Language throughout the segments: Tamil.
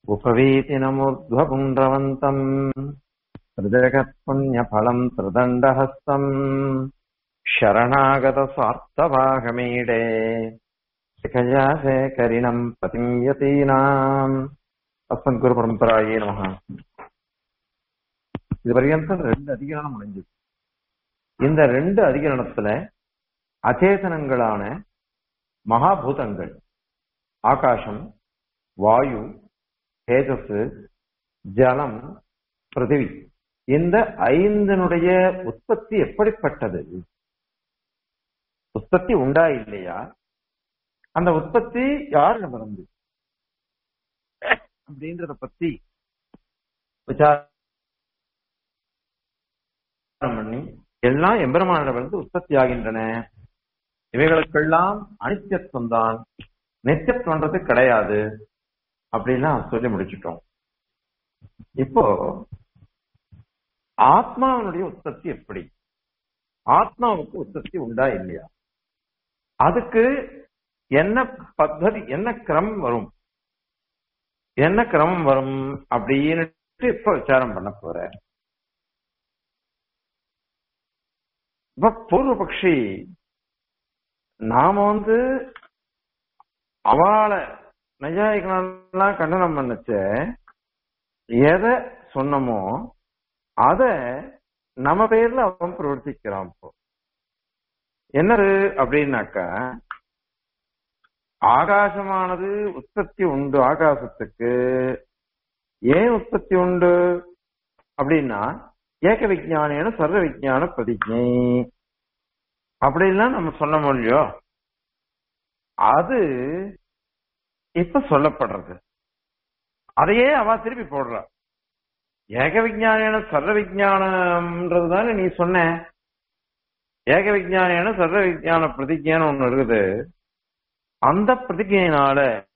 उपवीतिनमूर्ध्वपुण्ड्रवन्तम् त्रिजगत्पुण्यफलम् त्रिदण्डहस्तम् शरणागतस्वार्थभागमीडे शिखया शेखरिणम् पतिम् यतीनाम् அஸ்மத்குருபரம்பராயே நமக இது பர்யந்தம் ரெண்டு அதிகரணம் முடிஞ்சது இந்த ரெண்டு அதிகரணத்துல அச்சேதனங்களான மகாபூதங்கள் ஆகாசம் வாயு தேஜஸ் ஜலம் பிருத்திவி இந்த ஐந்தனுடைய உற்பத்தி எப்படிப்பட்டது உற்பத்தி உண்டா இல்லையா அந்த உற்பத்தி யாரிடம் இருந்து அப்படின்றத பத்தி விசாரம் பண்ணி எல்லாம் எம்பெருமானிடமிருந்து உற்பத்தி ஆகின்றன இவைகளுக்கெல்லாம் அனித்தியத்துவம் தான் நித்தியத்துவன்றது கிடையாது அப்படின்லாம் சொல்லி முடிச்சிட்டோம் இப்போ ஆத்மாவினுடைய உற்பத்தி எப்படி ஆத்மாவுக்கு உற்பத்தி உண்டா இல்லையா அதுக்கு என்ன பத்ததி என்ன கிரமம் வரும் என்ன கிரமம் வரும் அப்படின்னு இப்ப விசாரம் பண்ண போற இப்ப பூர்வபக்ஷி நாம வந்து அவளை நையாயிகலாம் கண்டனம் பண்ணச்ச எதை சொன்னமோ அத நம்ம பேர்ல அவன் பிரவர்த்திக்கிறான் இப்போ என்னது அப்படின்னாக்கா ஆகாசமானது உற்பத்தி உண்டு ஆகாசத்துக்கு ஏன் உற்பத்தி உண்டு அப்படின்னா ஏக விஜான சர்வ விஜான பிரதிஜை அப்படின்லாம் நம்ம சொன்ன முடியோ அது இப்ப சொல்லப்படுறது அதையே அவ திருப்பி போடுறா ஏக விஜான சர்வ விஜானம்ன்றது தானே நீ சொன்ன ஏக விஜான சர்வ விஜான பிரதிஜைன்னு ஒண்ணு இருக்குது அந்த பிரதிகையினால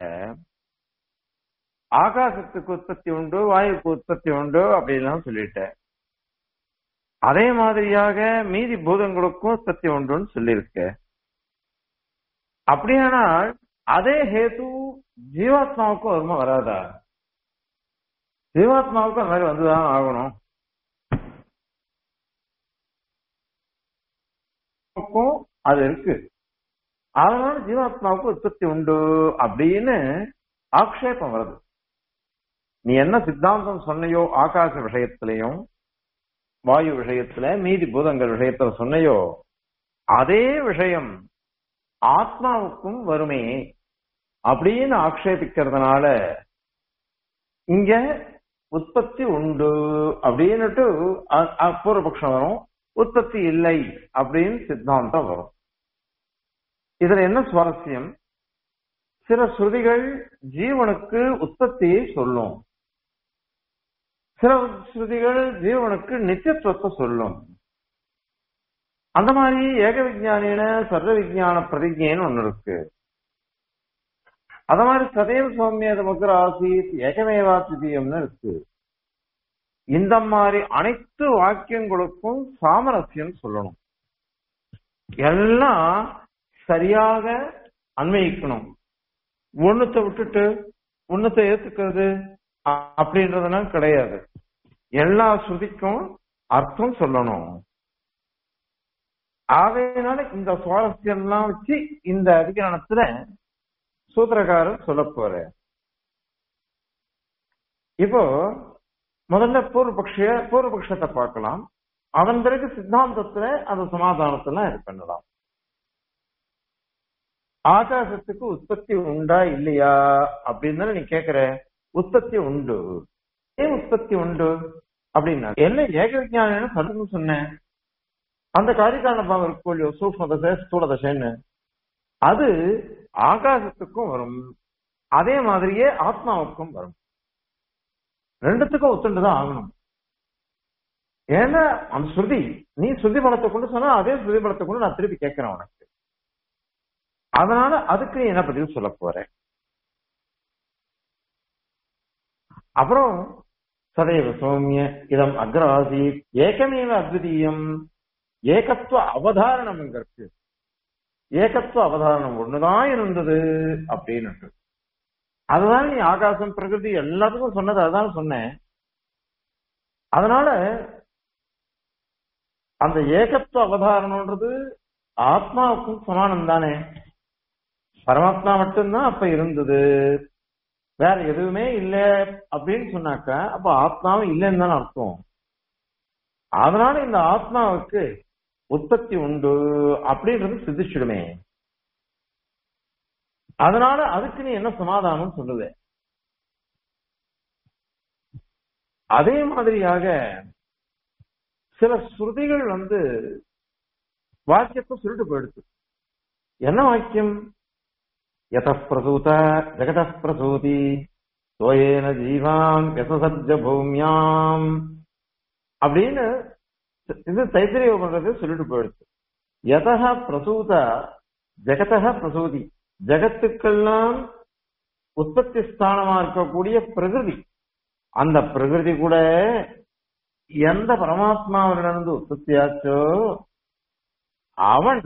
ஆகாசத்துக்கு உற்பத்தி உண்டு வாயுக்கு உற்பத்தி உண்டு அப்படின்லாம் சொல்லிட்டேன் அதே மாதிரியாக மீதி பூதங்களுக்கும் உற்பத்தி உண்டுன்னு சொல்லியிருக்க அப்படியானால் அதே ஹேது ஜீவாத்மாவுக்கும் வருமா வராதா ஜீவாத்மாவுக்கும் அந்த மாதிரி வந்துதான் ஆகணும் அது இருக்கு அதனால ஜீவாத்மாவுக்கு உற்பத்தி உண்டு அப்படின்னு ஆக்ஷேபம் வருது நீ என்ன சித்தாந்தம் சொன்னையோ ஆகாச விஷயத்திலையும் வாயு விஷயத்துல மீதி பூதங்கள் விஷயத்துல சொன்னையோ அதே விஷயம் ஆத்மாவுக்கும் வருமே அப்படின்னு ஆக்ஷேபிக்கிறதுனால இங்க உற்பத்தி உண்டு அப்படின்னுட்டு பூர்வபக்ஷம் வரும் உற்பத்தி இல்லை அப்படின்னு சித்தாந்தம் வரும் இதுல என்ன சுவாரஸ்யம் சில ஸ்ருதிகள் ஜீவனுக்கு உற்பத்தியை சொல்லும் சில ஸ்ருதிகள் ஜீவனுக்கு நித்தியத்துவத்தை சொல்லும் அந்த மாதிரி ஏக விஜானின சர்வ விஜான பிரதிஜைன்னு ஒண்ணு இருக்கு அத மாதிரி சதேவ சௌமியத முக்கர ஆசீத் ஏகமேவா திதியம்னு இருக்கு இந்த மாதிரி அனைத்து வாக்கியங்களுக்கும் சாமரஸ்யம் சொல்லணும் எல்லாம் சரியாக அன்வயிக்கணும் ஒண்ணுத்தை விட்டுட்டு ஒண்ணுத்தை ஏத்துக்கிறது அப்படின்றதுலாம் கிடையாது எல்லா ஸ்ருதிக்கும் அர்த்தம் சொல்லணும் ஆகையினால இந்த சுவாரஸ்யம் எல்லாம் வச்சு இந்த அதிகாரத்துல சூத்திரக்காரர் சொல்ல போற இப்போ முதல்ல பூர்வபக்ஷ பூர்வபக்ஷத்தை பார்க்கலாம் அதன் பிறகு சித்தாந்தத்துல அந்த சமாதானத்தெல்லாம் இது பண்ணலாம் ஆகாசத்துக்கு உற்பத்தி உண்டா இல்லையா அப்படின்னு நீ கேக்குற உற்பத்தி உண்டு ஏன் உற்பத்தி உண்டு அப்படின்னா என்ன ஏக விஜயானம் சொல்லுங்க சொன்னேன் அந்த காரிகாரண பாவம் இருக்கும் இல்லையோ சூக்ம தசை ஸ்தூல தசைன்னு அது ஆகாசத்துக்கும் வரும் அதே மாதிரியே ஆத்மாவுக்கும் வரும் ரெண்டுத்துக்கும் ஒத்துண்டுதான் ஆகணும் ஏன்னா அந்த ஸ்ருதி நீ ஸ்ருதி பலத்தை கொண்டு சொன்னா அதே ஸ்ருதி பலத்தை கொண்டு நான் திருப்பி கேட்கிறேன் உனக்கு அதனால அதுக்கு நீ என்ன பதில் சொல்ல போற அப்புறம் சதைவ சௌமிய இதம் அக்ராசி ஏகமேவ அத்விதீயம் ஏகத்துவ அவதாரணம் இருக்கு ஏகத்துவ அவதாரணம் ஒண்ணுதான் இருந்தது அப்படின்னு அதுதான் நீ ஆகாசம் பிரகிருதி எல்லாத்துக்கும் சொன்னது அதான் சொன்னேன் அதனால அந்த ஏகத்துவ அவதாரணம்ன்றது ஆத்மாவுக்கும் சமானம் தானே பரமாத்மா மட்டும்தான் அப்ப இருந்தது வேற எதுவுமே இல்ல அப்படின்னு சொன்னாக்கா அப்ப ஆத்மாவும் இல்லைன்னு தானே அர்த்தம் அதனால இந்த ஆத்மாவுக்கு உற்பத்தி உண்டு அப்படின்றது சித்திச்சிடுமே அதனால அதுக்கு நீ என்ன சமாதானம் சொல்லுது அதே மாதிரியாக சில ஸ்ருதிகள் வந்து வாக்கியத்தை சொல்லிட்டு போயிடுச்சு என்ன வாக்கியம் யத பிரசூத ஜெகத பிரசூதி சோயேன ஜீவான் யசசப்ஜ பூமியாம் அப்படின்னு இது தைத்திரிய பண்றது சொல்லிட்டு போயிடுச்சு யதா பிரசூத ஜெகதா பிரசூதி ஜெகத்துக்கெல்லாம் உற்பத்தி ஸ்தானமா இருக்கக்கூடிய பிரகிருதி அந்த பிரகிருதி கூட எந்த பரமாத்மாவிலிருந்து உற்பத்தியாச்சோ அவன்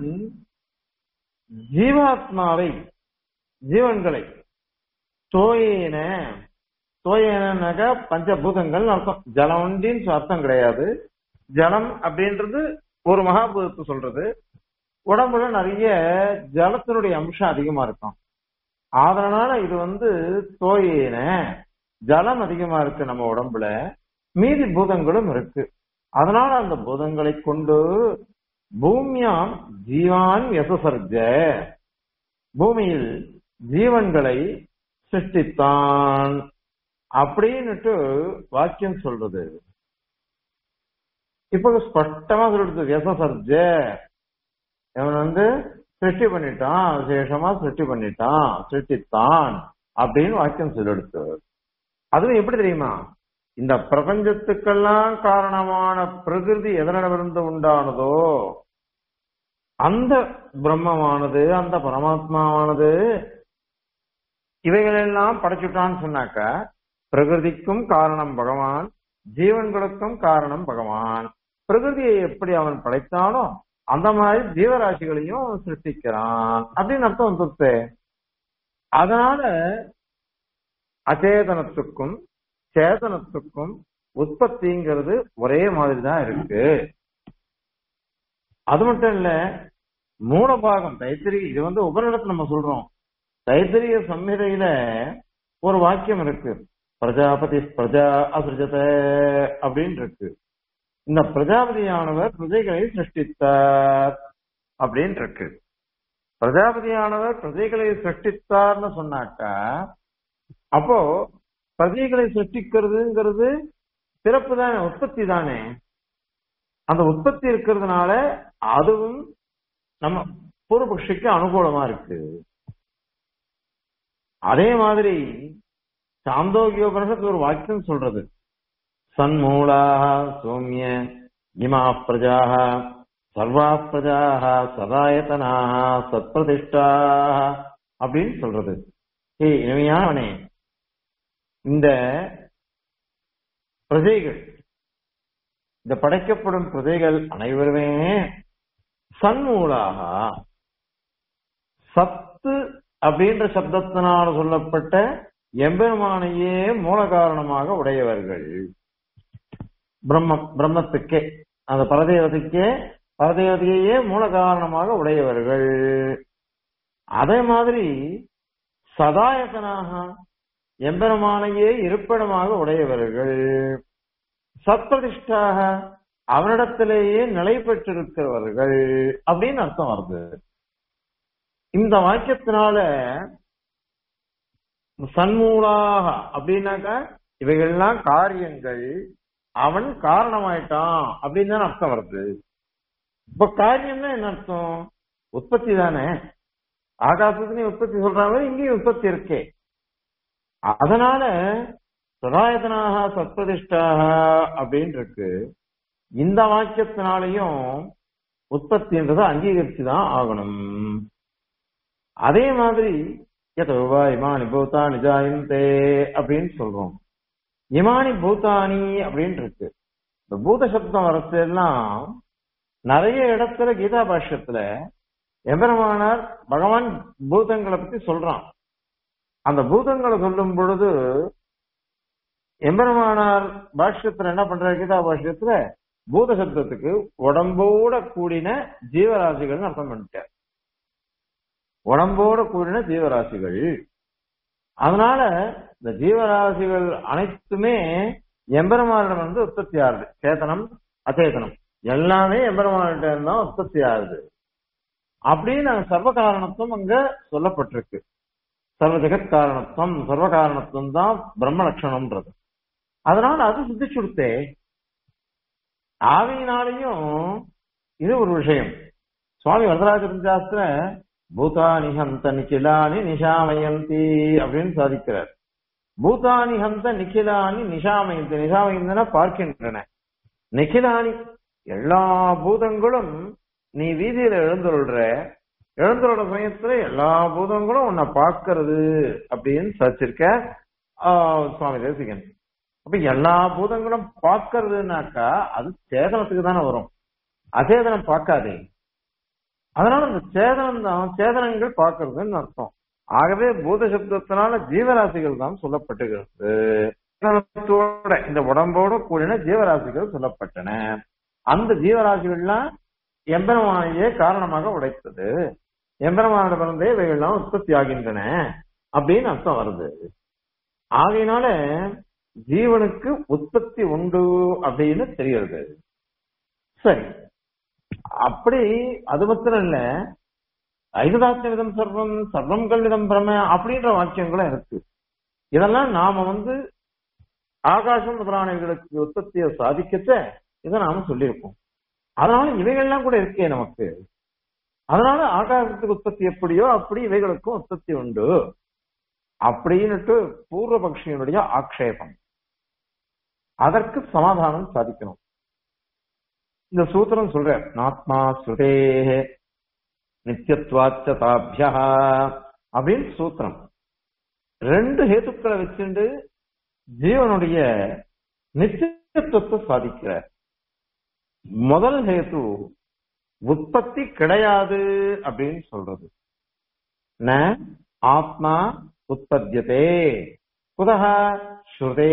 ஜீவாத்மாவை ஜீவன்களை தோயேன தோயேனாக்க பஞ்சபூதங்கள் அர்த்தம் ஜலம் ஒன்றின்னு அர்த்தம் கிடையாது ஜலம் அப்படின்றது ஒரு மகாபூதத்தை சொல்றது உடம்புல நிறைய ஜலத்தினுடைய அம்சம் அதிகமா இருக்கும் அதனால இது வந்து தோயேன ஜலம் அதிகமா இருக்கு நம்ம உடம்புல மீதி பூதங்களும் இருக்கு அதனால அந்த பூதங்களை கொண்டு பூமியாம் ஜீவான் யசசர்ஜ பூமியில் ஜீவன்களை சிருஷ்டித்தான் அப்படின்னுட்டு வாக்கியம் சொல்றது இப்போ ஸ்பஷ்டமா சொல்லிடுது யசசர்ஜ இவன் வந்து சிருஷ்டி பண்ணிட்டான் விசேஷமா சிருஷ்டி பண்ணிட்டான் சிருஷ்டித்தான் அப்படின்னு வாக்கியம் சொல்லிடுத்து அதுவும் எப்படி தெரியுமா இந்த பிரபஞ்சத்துக்கெல்லாம் காரணமான பிரகிருதி எதனிடமிருந்து உண்டானதோ அந்த பிரம்மமானது அந்த பரமாத்மாவானது இவைகளெல்லாம் படைச்சுட்டான்னு சொன்னாக்க பிரகிருதிக்கும் காரணம் பகவான் ஜீவன்களுக்கும் காரணம் பகவான் பிரகிருதியை எப்படி அவன் படைத்தானோ அந்த மாதிரி ஜீவராசிகளையும் சிருஷ்டிக்கிறான் அப்படின்னு அர்த்தம் வந்துருச்சு அதனால அச்சேதனத்துக்கும் சேதனத்துக்கும் உற்பத்திங்கிறது ஒரே மாதிரி தான் இருக்கு அது மட்டும் இல்ல மூலபாகம் தைத்திரி இது வந்து உபநிடத்தை நம்ம சொல்றோம் தைத்திரிய சம்ஹிதையில ஒரு வாக்கியம் இருக்கு பிரஜாபதி பிரஜா அசிருஜத அப்படின்னு இருக்கு இந்த பிரஜாபதியானவர் பிரஜைகளை சிருஷ்டித்தார் அப்படின்னு இருக்கு பிரஜாபதியானவர் பிரஜைகளை சிருஷ்டித்தார்னு சொன்னாக்கா அப்போ பிரஜைகளை சிருஷ்டிக்கிறதுங்கிறது பிறப்பு தானே உற்பத்தி தானே அந்த உற்பத்தி இருக்கிறதுனால அதுவும் நம்ம பூர்வபக்ஷிக்கு அனுகூலமா இருக்கு அதே மாதிரி சாந்தோகியோபனிஷத்து ஒரு வாக்கியம் சொல்றது சன்மூலாக சோமிய இமா பிரஜாக சர்வா பிரஜாக சதாயத்தனாக சத்பிரதிஷ்டாக அப்படின்னு சொல்றது ஏய் இனிமையானவனே இந்த பிரஜைகள் இந்த படைக்கப்படும் பிரஜைகள் அனைவருமே சன்மூலாக சத்து அப்படின்ற சப்தத்தினால் சொல்லப்பட்ட எம்பெருமானையே மூல காரணமாக உடையவர்கள் பிரம்ம பிரம்மத்துக்கே அந்த பரதேவதைக்கே பரதேவதையே மூல காரணமாக உடையவர்கள் அதே மாதிரி சதாயகனாக எம்பெருமானையே இருப்பிடமாக உடையவர்கள் சத்பிரதிஷ்டாக அவனிடத்திலேயே நிலை பெற்றிருக்கிறவர்கள் அப்படின்னு அர்த்தம் வருது இந்த வாக்கியத்தினால சன்மூலாக அப்படின்னாக்கா இவைகள்லாம் காரியங்கள் அவன் காரணமாயிட்டான் அப்படின்னு தான் அர்த்தம் வருது இப்ப காரியம்னா என்ன அர்த்தம் உற்பத்தி தானே ஆகாசத்துலயும் உற்பத்தி சொல்ற மாதிரி இங்கேயும் உற்பத்தி இருக்கே அதனால சதாயதனாக சத்பிரதிஷ்டாக அப்படின்னு இருக்கு இந்த வாக்கியத்தினாலையும் உற்பத்தின்றதை அங்கீகரிச்சு தான் ஆகணும் அதே மாதிரி எதோவா இமானி பூத்தானி ஜாயந்தே அப்படின்னு சொல்றோம் இமானி பூத்தானி அப்படின்னு இருக்கு இந்த பூத சப்தம் வரச்செல்லாம் நிறைய இடத்துல கீதா பாஷ்யத்துல எம்பெருமானார் பகவான் பூதங்களை பத்தி சொல்றான் அந்த பூதங்களை சொல்லும் பொழுது எம்பெருமானார் பாஷ்யத்துல என்ன பண்றாரு கீதா பாஷ்யத்துல பூத சப்தத்துக்கு உடம்போட கூடின ஜீவராசிகள்னு அர்த்தம் பண்ணிட்டார் உடம்போட கூடின ஜீவராசிகள் அதனால இந்த ஜீவராசிகள் அனைத்துமே எம்பெருமானிடம் வந்து உற்பத்தி ஆகுது சேதனம் அச்சேதனம் எல்லாமே எம்பெருமானிட்ட தான் உற்பத்தி ஆகுது அப்படின்னு சர்வ காரணத்துவம் அங்க சொல்லப்பட்டிருக்கு சர்வ ஜெகத் காரணத்துவம் சர்வ காரணத்துவம் தான் பிரம்ம லட்சணம்ன்றது அதனால அது சித்திச்சுடுத்தே ஆவியினாலையும் இது ஒரு விஷயம் சுவாமி வரதராஜன் சாஸ்திர பூதானி ஹந்த நிக்கிலானி நிஷாமயந்தி அப்படின்னு சாதிக்கிறார் பூதானி ஹந்த நிக்கிலானி நிஷாமயந்தி நிஷாமயந்தினா பார்க்கின்றன நிக்கிலானி எல்லா பூதங்களும் நீ வீதியில எழுந்துள்ள எழுந்துள்ள சமயத்துல எல்லா பூதங்களும் உன்னை பார்க்கறது அப்படின்னு சாதிச்சிருக்க சுவாமி தேசிகன் அப்ப எல்லா பூதங்களும் பார்க்கறதுனாக்கா அது சேதனத்துக்கு தானே வரும் அச்சேதனம் பார்க்காதே அதனால இந்த சேதனம் தான் சேதனங்கள் பார்க்கறதுன்னு அர்த்தம் ஆகவே பூத சப்தத்தினால ஜீவராசிகள் தான் சொல்லப்பட்டுகிறது இந்த உடம்போட கூடின ஜீவராசிகள் சொல்லப்பட்டன அந்த ஜீவராசிகள்லாம் எம்பெருமானையே காரணமாக உடைத்தது எம்பெருமானிடமிருந்தே இவைகள்லாம் உற்பத்தி ஆகின்றன அப்படின்னு அர்த்தம் வருது ஆகையினால ஜீவனுக்கு உற்பத்தி உண்டு அப்படின்னு தெரிகிறது சரி அப்படி அது மாத்திரம் இல்ல ஐததாத்மிதம் சர்வம் சர்வம் கல்விதம் பிரம அப்படின்ற வாக்கியங்களும் இருக்கு இதெல்லாம் நாம வந்து ஆகாசம் முதலானவர்களுக்கு உற்பத்தியை சாதிக்கச்ச இதை நாம சொல்லியிருப்போம் அதனால இவைகள்லாம் கூட இருக்கே நமக்கு அதனால ஆகாசத்துக்கு உற்பத்தி எப்படியோ அப்படி இவைகளுக்கும் உற்பத்தி உண்டு அப்படின்னுட்டு பூர்வபக்ஷியனுடைய ஆக்ஷேபம் அதற்கு சமாதானம் சாதிக்கணும் இந்த சூத்திரம் சொல்ற நாத்மா ஸ்ருதே நித்தியத்வாச்ச தாபியா அப்படின்னு சூத்திரம் ரெண்டு ஹேத்துக்களை வச்சுண்டு ஜீவனுடைய நித்தியத்துவத்தை சாதிக்கிறார் முதல் ஹேத்து உற்பத்தி கிடையாது அப்படின்னு சொல்றது ந ஆத்மா உற்பத்தியதே குதக ஸ்ருதே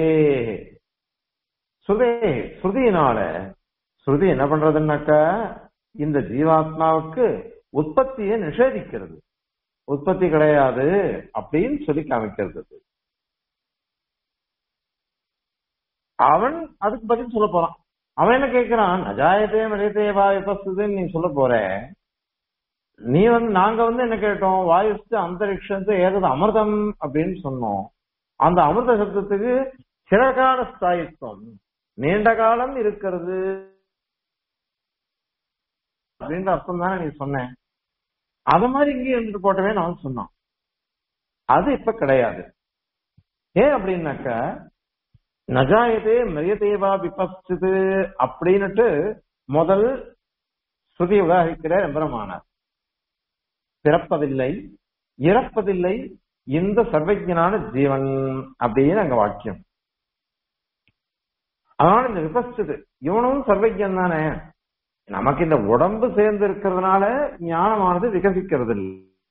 ஸ்ருதே ஸ்ருதியினால ஸ்ருதி என்ன பண்றதுன்னாக்கா இந்த ஜீவாத்மாவுக்கு உற்பத்தியை நிஷேதிக்கிறது உற்பத்தி கிடையாது அப்படின்னு சொல்லி காமிக்கிறது அவன் அதுக்கு பதில் சொல்ல போறான் அவன் என்ன கேட்கிறான் நஜாயத்தே மரியத்தேவா விபஸ்துன்னு நீ சொல்ல போற நீ வந்து நாங்க வந்து என்ன கேட்டோம் வாயுஸ்து அந்தரிக்ஷத்து ஏதாவது அமிர்தம் அப்படின்னு சொன்னோம் அந்த அமிர்த சப்தத்துக்கு சிறகால ஸ்தாயித்துவம் நீண்ட காலம் இருக்கிறது அப்படின்ற அர்த்தம் தானே நீ சொன்ன அது மாதிரி இங்கே இருந்துட்டு போட்டவே நான் சொன்னான் அது இப்ப கிடையாது ஏன் அப்படின்னாக்க நஜாயதே மிரியதேவா விபஸ்து அப்படின்னுட்டு முதல் ஸ்ருதி உதாரிக்கிறார் எம்பெருமானார் பிறப்பதில்லை இறப்பதில்லை இந்த சர்வஜனான ஜீவன் அப்படின்னு அங்க வாக்கியம் அதனால இந்த விபஸ்து இவனும் சர்வஜன் தானே நமக்கு இந்த உடம்பு சேர்ந்து இருக்கிறதுனால ஞானமானது விகசிக்கிறது இல்லை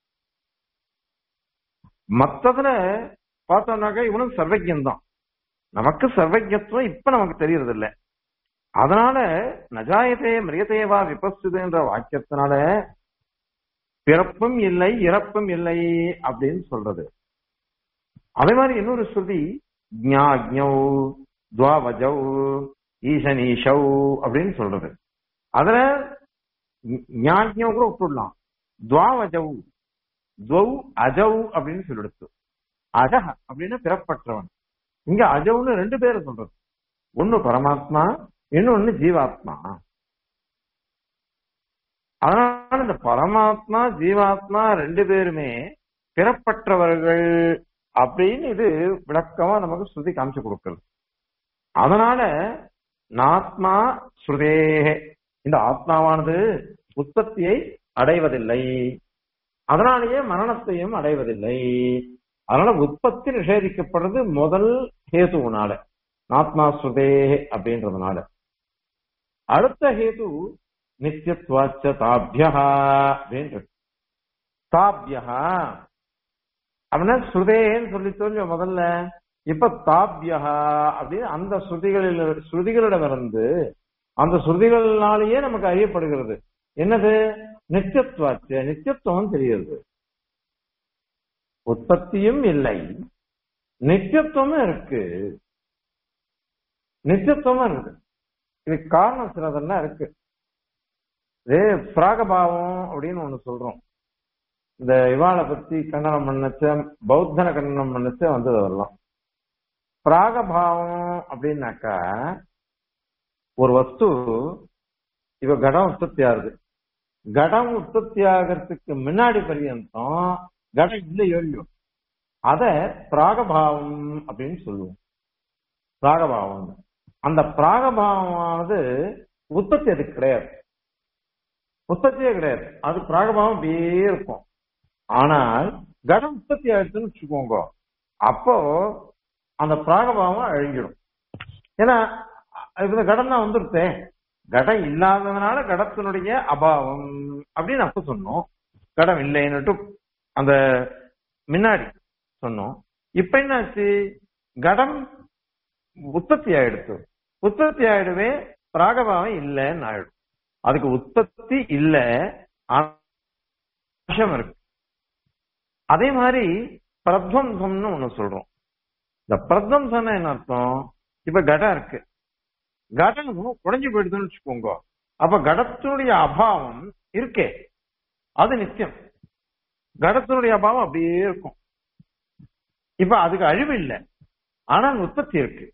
மத்ததுல பார்த்தோம்னாக்கா இவனும் சர்வஜன் தான் நமக்கு சர்வஜத்துவம் இப்ப நமக்கு தெரியறது இல்ல அதனால நஜாயதே மிரியதேவா விபஸ்து என்ற வாக்கியத்தினால பிறப்பும் இல்லை இறப்பும் இல்லை அப்படின்னு சொல்றது அதே மாதிரி இன்னொரு ஸ்ருதி ஜாஜ்ஞௌ துவாவஜௌ ஈசனீஷௌ அப்படின்னு சொல்றது அதுல ஞாஜ்ஞௌ கூட விட்டுடலாம் துவாவஜௌ துவௌ அஜௌ அப்படின்னு சொல்லிடுத்து அஜஹ அப்படின்னு பிறப்பற்றவன் இங்க அஜவுன்னு ரெண்டு பேரை சொல்றது ஒன்னு பரமாத்மா இன்னொன்னு ஜீவாத்மா அதனால இந்த பரமாத்மா ஜீவாத்மா ரெண்டு பேருமே பிறப்பற்றவர்கள் அப்படின்னு இது விளக்கமா நமக்கு ஸ்ருதி காமிச்சு கொடுக்கிறது அதனால நாத்மா ஸ்ருதே இந்த ஆத்மாவானது உற்பத்தியை அடைவதில்லை அதனாலேயே மரணத்தையும் அடைவதில்லை அதனால உற்பத்தி நிஷேதிக்கப்படுறது முதல் ஹேதுனால ஆத்மா ஸ்ருதே அப்படின்றதுனால அடுத்த ஹேது நித்தியத்வாச்ச தாபியா அப்படின்றது தாபியா அப்படின்னா ஸ்ருதேன்னு சொல்லி சொல்லி முதல்ல இப்ப தாப்யா அப்படின்னு அந்த ஸ்ருதிகளில் ஸ்ருதிகளிடமிருந்து அந்த ஸ்ருதிகளினாலேயே நமக்கு அறியப்படுகிறது என்னது நித்தியத்துவாச்சு நித்தியத்துவம் தெரியுது உற்பத்தியும் இல்லை நித்தியத்துவமும் இருக்கு நித்தியத்துவமும் இருக்கு இதுக்கு காரணம் சிலதெல்லாம் இருக்கு இது பிராகபாவம் அப்படின்னு ஒண்ணு சொல்றோம் இந்த இவாளை பத்தி கண்டனம் பண்ணச்ச பௌத்தன கண்டனம் பண்ணச்ச வந்தது வரலாம் பிராகபாவம் அப்படின்னாக்கா ஒரு வஸ்து இவ கடம் உற்பத்தி ஆகுது கடம் உற்பத்தி ஆகிறதுக்கு முன்னாடி பரியந்தம் கடம் இல்லையோ இல்லையோ அத பிராகபாவம் அப்படின்னு சொல்லுவோம் பிராகபாவம் அந்த பிராகபாவமானது உற்பத்தி அதுக்கு கிடையாது உற்பத்தியே கிடையாது அது பிராகபாவம் அப்படியே இருக்கும் ஆனால் கடம் உற்பத்தி ஆயிடுச்சுன்னு வச்சுக்கோங்க அப்போ அந்த பிராகபாவம் அழிஞ்சிடும் ஏன்னா இந்த கடம் தான் வந்துருத்தே கடம் இல்லாததுனால கடத்தினுடைய அபாவம் அப்படின்னு அப்ப சொன்னோம் கடம் இல்லைன்னுட்டு அந்த முன்னாடி சொன்னோம் இப்ப என்னாச்சு கடம் உற்பத்தி ஆயிடுத்து உற்பத்தி ஆயிடுவே பிராகபாவம் இல்லைன்னு ஆயிடும் அதுக்கு உற்பத்தி இல்ல ஆஷம் இருக்கு அதே மாதிரி பிரத்வம்சம்னு ஒண்ணு சொல்றோம் இந்த பிரத்வம்சம்னா என்ன அர்த்தம் இப்ப கடம் இருக்கு கடம் உடைஞ்சு போயிடுதுன்னு வச்சுக்கோங்க அப்ப கடத்தினுடைய அபாவம் இருக்கே அது நித்தியம் கடத்தினுடைய அபாவம் அப்படியே இருக்கும் இப்ப அதுக்கு அழிவு இல்லை ஆனா உற்பத்தி இருக்கு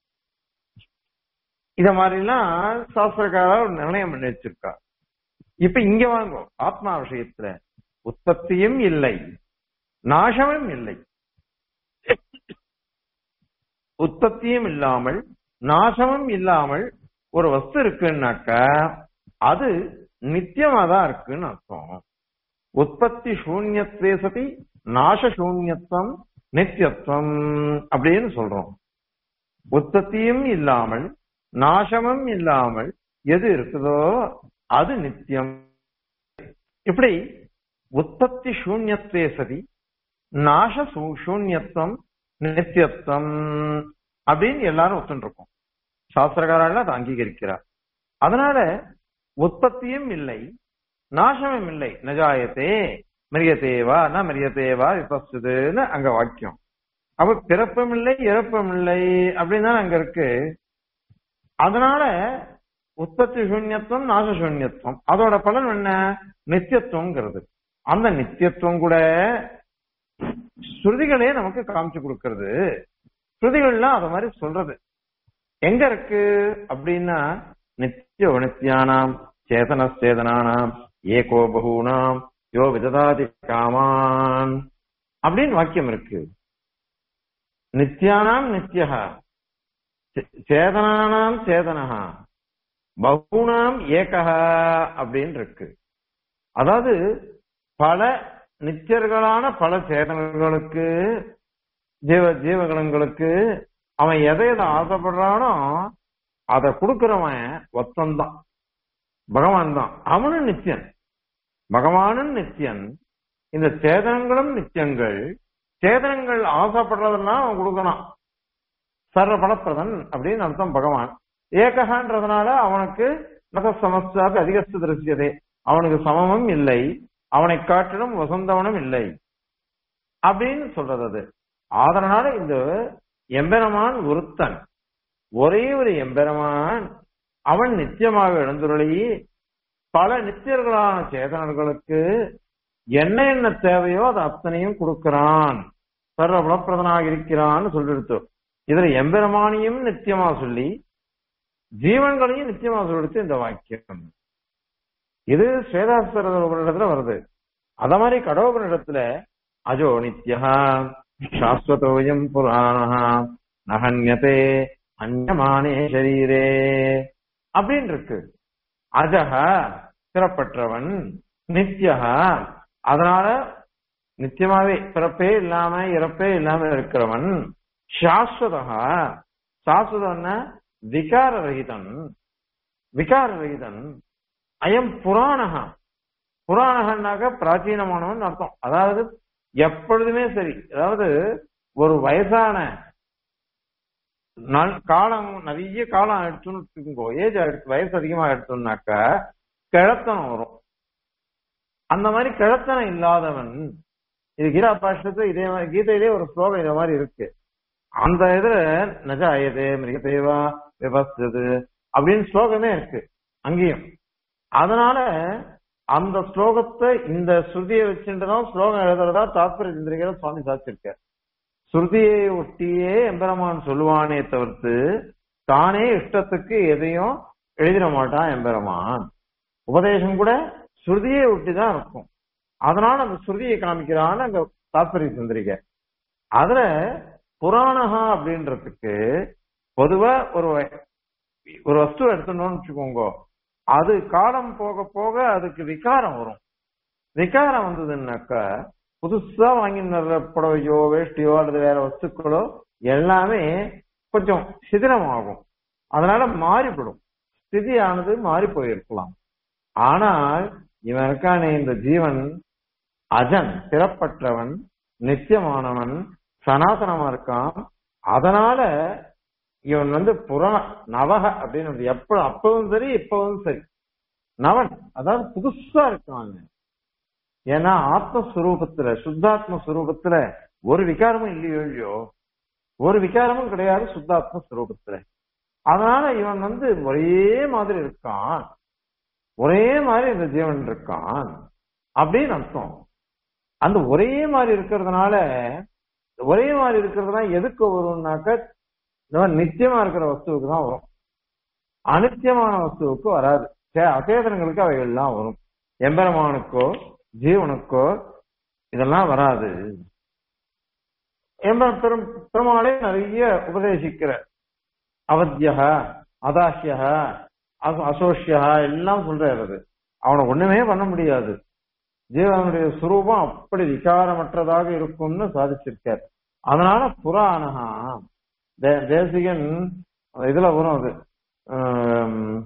இத மாதிரிலாம் சாஸ்திரக்காரர் ஒரு நிர்ணயம் பண்ணி வச்சிருக்கா இப்ப இங்க வாங்க ஆத்மா விஷயத்துல உற்பத்தியும் இல்லை நாசமும் இல்லை உற்பத்தியும் இல்லாமல் நாசமும் இல்லாமல் ஒரு வஸ்து இருக்குன்னாக்க அது நித்தியமா தான் இருக்குன்னு அர்த்தம் உற்பத்தி சூன்யத்வே சதி நாச சூன்யத்துவம் நித்தியத்துவம் அப்படின்னு சொல்றோம் உற்பத்தியும் இல்லாமல் நாசமும் இல்லாமல் எது இருக்குதோ அது நித்தியம் இப்படி உற்பத்தி சூன்யத்வே சதி நாச சூன்யத்துவம் நித்தியத்துவம் அப்படின்னு எல்லாரும் ஒத்துருக்கோம் சாஸ்திரகாரால அதை அங்கீகரிக்கிறார் அதனால உற்பத்தியும் இல்லை நாசமும் இல்லை நஜாயத்தே மிரியத்தேவா ந மிரியத்தேவா விபஸ்துன்னு அங்க வாக்கியம் அப்ப பிறப்பும் இல்லை இறப்பும் இல்லை அப்படின்னு தான் அங்க இருக்கு அதனால உற்பத்தி சூன்யத்துவம் நாச சூன்யத்துவம் அதோட பலன் என்ன நித்தியத்துவங்கிறது அந்த நித்தியத்துவம் கூட ஸ்ருதிகளே நமக்கு காமிச்சு கொடுக்கறது ஸ்ருதிகள்லாம் அத மாதிரி சொல்றது எங்க இருக்கு அப்படின்னா நித்திய நித்தியானாம் சேதன சேதனானாம் ஏகோ பகூனாம் யோ விததாதி காமான் அப்படின்னு வாக்கியம் இருக்கு நித்தியானாம் நித்தியா சேதனானாம் சேதனஹா பகுனாம் ஏகஹா அப்படின்னு இருக்கு அதாவது பல நித்தியர்களான பல சேதனங்களுக்கு ஜீவ ஜீவகணங்களுக்கு அவன் எதை எதை ஆசைப்படுறானோ அதை கொடுக்கிறவன் ஒத்தந்தான் பகவான் தான் அவனும் நித்தியன் பகவானும் நித்தியன் இந்த சேதனங்களும் நித்தியங்கள் சேதனங்கள் ஆசைப்படுறதெல்லாம் அவன் கொடுக்கணும் சர்வ பலப்பிரதன் அப்படின்னு அர்த்தம் பகவான் ஏககான்றதுனால அவனுக்கு நக சமஸ்தாக்கு அதிகஸ்து திருஷ்யதே அவனுக்கு சமமும் இல்லை அவனை காட்டிலும் வசந்தவனும் இல்லை அப்படின்னு சொல்றது அது அதனால இந்த எம்பெருமான் ஒருத்தன் ஒரே ஒரு எம்பெருமான் அவன் நித்தியமாக எழுந்துருளி பல நித்தியர்களான சேதனர்களுக்கு என்ன என்ன தேவையோ அது அத்தனையும் கொடுக்கிறான் சர்வ பலப்பிரதனாக இருக்கிறான்னு சொல்லிடுத்து இதுல எம்பெருமானையும் நித்தியமா சொல்லி ஜீவன்களையும் நித்தியமா சொல்லிடுத்து இந்த வாக்கியம் இது ஸ்வேதாஸ்வரத்துல வருது அத மாதிரி கடோபனிடத்துல அஜோ நித்யா சாஸ்வதோயம் புராண நகன்யதே அந்யமானே ஷரீரே அப்படின்னு இருக்கு அஜக சிறப்பற்றவன் நித்யகா அதனால நித்தியமாவே பிறப்பே இல்லாம இறப்பே இல்லாம இருக்கிறவன் சாஸ்வதா சாஸ்வதம்னா விகார ரகிதன் விகார ரகிதன் அயம் புராணகா புராணகன்னாக்க பிராச்சீனமானவன் அர்த்தம் அதாவது எப்பொழுதுமே சரி அதாவது ஒரு வயசான நாள் காலம் நிறைய காலம் ஆயிடுச்சுன்னு வச்சுக்கோங்க ஏஜ் ஆயிடுச்சு வயசு அதிகமா ஆயிடுச்சுன்னாக்கா கிழத்தனம் வரும் அந்த மாதிரி கிழத்தனம் இல்லாதவன் இது கீதா பாஷத்து இதே மாதிரி கீதையிலே ஒரு ஸ்லோகம் இதே மாதிரி இருக்கு அந்த இதுல நஜ ஆயது மிருகதேவா விபஸ்து அப்படின்னு ஸ்லோகமே இருக்கு அங்கேயும் அதனால அந்த ஸ்லோகத்தை இந்த ஸ்ருதியை வச்சுட்டு தான் ஸ்லோகம் எழுதுறதா தாத்பரிய சிந்திரிகிற சுவாமி சாச்சிருக்கார் ஸ்ருதியை ஒட்டியே எம்பெருமான் சொல்லுவானே தவிர்த்து தானே இஷ்டத்துக்கு எதையும் எழுதிட மாட்டான் எம்பெருமான் உபதேசம் கூட ஸ்ருதியை ஒட்டி தான் இருக்கும் அதனால அந்த ஸ்ருதியை காமிக்கிறான்னு அங்க தாத்பரிய சிந்திரிக்க அதுல புராணகா அப்படின்றதுக்கு பொதுவா ஒரு வ- ஒரு வஸ்து எடுத்துட்டோம்னு வச்சுக்கோங்க அது காலம் போக போக அதுக்கு விகாரம் வரும் விகாரம் வந்ததுன்னாக்கா புதுசா வாங்கி வர்ற புடவையோ வேஷ்டியோ அல்லது வேற வஸ்துக்களோ எல்லாமே கொஞ்சம் சிதிலமாகும் அதனால மாறிவிடும் ஸ்திதியானது மாறி போயிருக்கலாம் ஆனால் இவன் இருக்கானே இந்த ஜீவன் அஜன் பிறப்பற்றவன் நித்தியமானவன் சனாதனமா இருக்கான் அதனால இவன் வந்து புறா நவக அப்படின்னு எப்ப அப்பவும் சரி இப்பவும் சரி நவன் அதாவது புதுசா இருக்கான் ஏன்னா ஆத்மஸ்வரூபத்துல சுத்தாத்ம ஸ்வரூபத்துல ஒரு விகாரமும் இல்லையோ இல்லையோ ஒரு விகாரமும் கிடையாது சுத்தாத்ம ஸ்வரூபத்துல அதனால இவன் வந்து ஒரே மாதிரி இருக்கான் ஒரே மாதிரி இந்த ஜீவன் இருக்கான் அப்படின்னு அர்த்தம் அந்த ஒரே மாதிரி இருக்கிறதுனால ஒரே மாதிரி இருக்கிறதுனா எதுக்கு வரும்னாக்க இந்த மாதிரி நித்தியமா இருக்கிற வஸ்துவுக்கு தான் வரும் அனித்தியமான வஸ்துவுக்கு வராது சே- அச்சேதனங்களுக்கு அவைகள்லாம் வரும் எம்பெருமானுக்கோ ஜீவனுக்கோ இதெல்லாம் வராது எம்பெரு பெரும் பெருமாளே நிறைய உபதேசிக்கிற அவத்தியக அதாசியக அசோஷியா எல்லாம் சொல்றாரு அது அவனை ஒண்ணுமே பண்ண முடியாது ஜீவனுடைய சுரூபம் அப்படி விகாரமற்றதாக இருக்கும்னு சாதிச்சிருக்கார் அதனால புராணகா தே- தேசிகன் இதுல வரும் அது ஆம்,